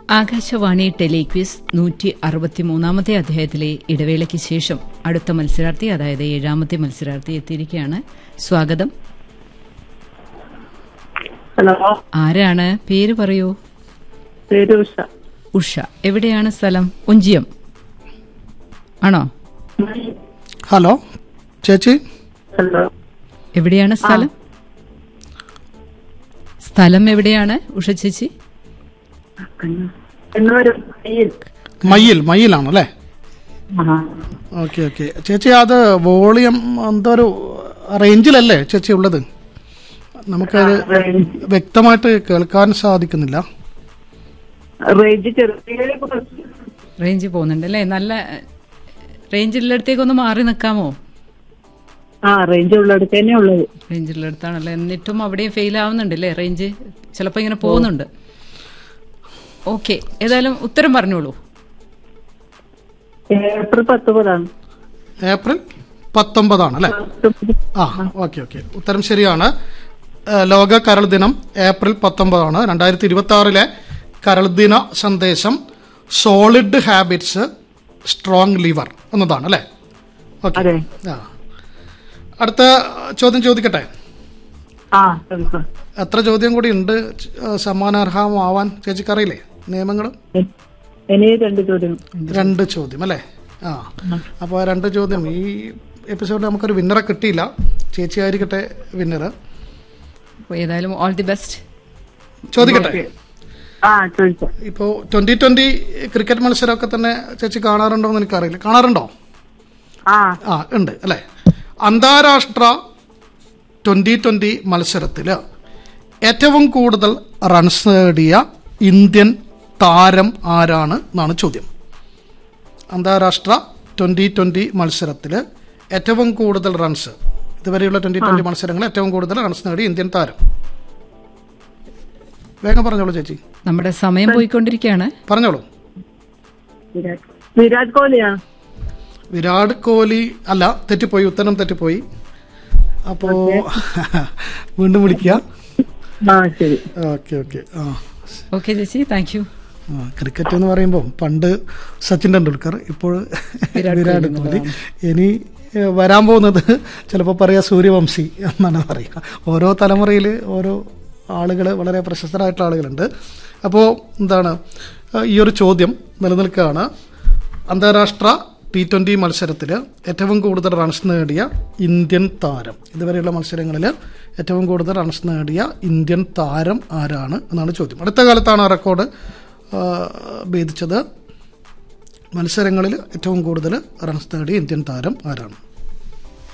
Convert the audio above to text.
Akashvani telequiz നൂറ്റി അറുപത്തിമൂന്നാമത്തെ അധ്യായത്തിലെ ഇടവേളയ്ക്ക് ശേഷം അടുത്ത മത്സരാർത്ഥി അതായത് ഏഴാമത്തെ മത്സരാർത്ഥി എത്തിയിരിക്കുകയാണ് സ്വാഗതം ഹലോ ആരാണ് പേര് പറയൂ പേര് ഉഷ ഉഷ എവിടെയാണ് സ്ഥലം ഒഞ്ചിയം ആണോ ഹലോ ചേച്ചി ഹലോ എവിടെയാണ് സ്ഥലം സ്ഥലം എവിടെയാണ് ഉഷ ചേച്ചി എന്നൊരു കയ്യിൽ മയ്യിൽ മയ്യിലാണ് അല്ലേ ആ ഓക്കെ ഓക്കെ ചേച്ചി അത് വോളിയം എന്തോ ഒരു റേഞ്ചിലല്ലേ ചേച്ചി ഉള്ളത് നമുക്കത് വ്യക്തമായിട്ട് കേൾക്കാൻ സാധിക്കുന്നില്ല റേഞ്ച് ചെറിയ കുറച്ച് റേഞ്ച് പോകുന്നുണ്ട് അല്ലേ നല്ല റേഞ്ചുള്ളിടത്തേക്കൊന്ന് മാറി നിൽക്കാമോ ആ റേഞ്ച് ഉള്ളിടത്ത് തന്നെ ഉള്ളത് റേഞ്ചുള്ളിടത്താണല്ലോ എന്നിട്ടും അവിടെയും ഫെയിൽ ആവുന്നുണ്ട് അല്ലേ റേഞ്ച് ചിലപ്പോൾ ഇങ്ങനെ പോകുന്നുണ്ട് ഓക്കെ ഏതായാലും ഉത്തരം പറഞ്ഞോളൂ ഏപ്രിൽ പത്തൊമ്പതാണ് ഏപ്രിൽ പത്തൊമ്പതാണ് അല്ലേ പത്തൊമ്പത്. ആ ഓക്കെ ഓക്കെ ഉത്തരം ശരിയാണ് ഏഹ്, ലോക കരൾ ദിനം ഏപ്രിൽ പത്തൊമ്പതാണ് രണ്ടായിരത്തി ഇരുപത്തി ആറിലെ കരൾ ദിന സന്ദേശം സോളിഡ് ഹാബിറ്റ്സ് സ്ട്രോങ് ലിവർ എന്നതാണ് അല്ലേ ഓക്കെ അതെ ആ അടുത്ത ചോദ്യം ചോദിക്കട്ടെ ആ ചോദിച്ചോ. എത്ര ചോദ്യം കൂടി ഉണ്ട് ഏഹ്, സമ്മാനാർഹമാവാൻ ചേച്ചിക്കറിയില്ലേ നിയമങ്ങൾ എ- ഇനി രണ്ട് ചോദ്യം രണ്ട് ചോദ്യം അല്ലേ ആ അപ്പോൾ രണ്ട് ചോദ്യം ഈ എപ്പിസോഡിൽ നമുക്കൊരു വിന്നറെ കിട്ടിയില്ല ചേച്ചി ആയിരിക്കട്ടെ വിന്നർ അപ്പോൾ ഏതായാലും ഓൾ ദി ബെസ്റ്റ് ചോദിക്കട്ടെ ആ ചോദിച്ചോ ഇപ്പോൾ ട്വന്റി ട്വന്റി ക്രിക്കറ്റ് മത്സരമൊക്കെ തന്നെ ചേച്ചി കാണാറുണ്ടോ എന്ന് എനിക്കറിയില്ല കാണാറുണ്ടോ ആ ആ ഉണ്ട് അല്ലേ അന്താരാഷ്ട്ര ട്വന്റി ട്വന്റി മത്സരത്തിൽ ഏറ്റവും കൂടുതൽ റൺസ് നേടിയ ഇന്ത്യൻ താരം ആരാണ് എന്നാണ് ചോദ്യം അന്താരാഷ്ട്ര ട്വന്റി ട്വന്റി മത്സരത്തിൽ ഏറ്റവും കൂടുതൽ റൺസ് ഇതുവരെയുള്ള ട്വന്റി ട്വന്റി മത്സരങ്ങളിൽ ഏറ്റവും കൂടുതൽ റൺസ് നേടിയ ഇന്ത്യൻ താരം വേഗം പറഞ്ഞോളൂ ചേച്ചി നമ്മുടെ സമയം പോയിക്കൊണ്ടിരിക്കുകയാണ് പറഞ്ഞോളൂ വിരാട് വിരാട് കോഹ്ലിയാണ് വിരാട് കോഹ്ലി അല്ല തെറ്റിപ്പോയി ഉത്തരം തെറ്റിപ്പോയി അപ്പോ വീണ്ടും വിളിക്കുക ആ ശരി ഓക്കെ ഓക്കെ ആ ഓക്കെ ചേച്ചി താങ്ക് യു ആ, ക്രിക്കറ്റ് എന്ന് പറയുമ്പോൾ പണ്ട് സച്ചിൻ ടെണ്ടുൽക്കർ ഇപ്പോൾ വിരാട് കോഹ്ലി ഇനി ഏഹ്, വരാൻ പോകുന്നത് ചിലപ്പോൾ പറയാ സൂര്യവംശി എന്നാണ് പറയുക ഓരോ തലമുറയിൽ ഓരോ ആളുകൾ വളരെ പ്രശസ്തരായിട്ടുള്ള ആളുകളുണ്ട് അപ്പോൾ എന്താണ് ഏഹ്, ഈ ഒരു ചോദ്യം നിലനിൽക്കുകയാണ് അന്താരാഷ്ട്ര ടി ട്വൻ്റി മത്സരത്തിൽ ഏറ്റവും കൂടുതൽ റൺസ് നേടിയ ഇന്ത്യൻ താരം ഇതുവരെയുള്ള മത്സരങ്ങളിൽ ഏറ്റവും കൂടുതൽ റൺസ് നേടിയ ഇന്ത്യൻ താരം ആരാണ് എന്നാണ് ചോദ്യം അടുത്ത കാലത്താണ് ആ റെക്കോർഡ് ആ, ഭേദിച്ചത് മത്സരങ്ങളിൽ ഏറ്റവും കൂടുതൽ റൺസ് നേടിയ ഇന്ത്യൻ താരം ആരാണ്